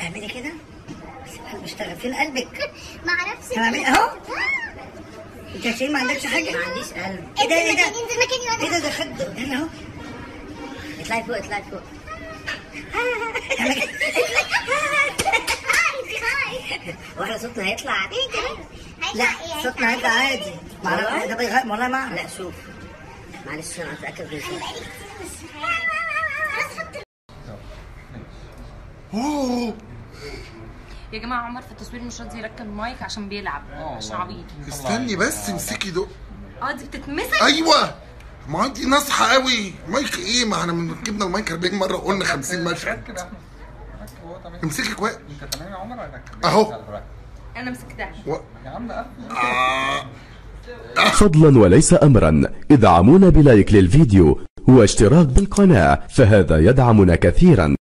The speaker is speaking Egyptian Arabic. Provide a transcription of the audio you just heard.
اعملي كده بس القلب اشتغل فين قلبك؟ ما اعرفش انا اعمل اهو انت يا شيرين ما عندكش حاجه؟ ما عنديش قلب ايه ده ايه ده؟ انزل مكاني ايه وانا ده ده خد هنا اهو اطلعي فوق اطلعي فوق اعمل كده. هاي واحنا صوتنا هيطلع هاي لا صوتنا هيبقى عادي معرفش ده بيغير والله ما لا اعرف شوف معلش انا اتاكد من شيء اوه يا جماعه عمر في التصوير مش راضي يركب المايك عشان بيلعب عشان عبيط استني بس امسكي دق اه دي بتتمسك ايوه ما انت ناصحه قوي مايك ايه ما احنا من جبنا المايك 40 مره وقلنا 50 مشهد ركب يا احمد ركب هو طبيعي امسكي كويس انت تمام يا عمر ركب أهو. انا مسكتها و... يا عم قفل آه. فضلا وليس أمرا ادعمونا بلايك للفيديو واشتراك بالقناة فهذا يدعمنا كثيرا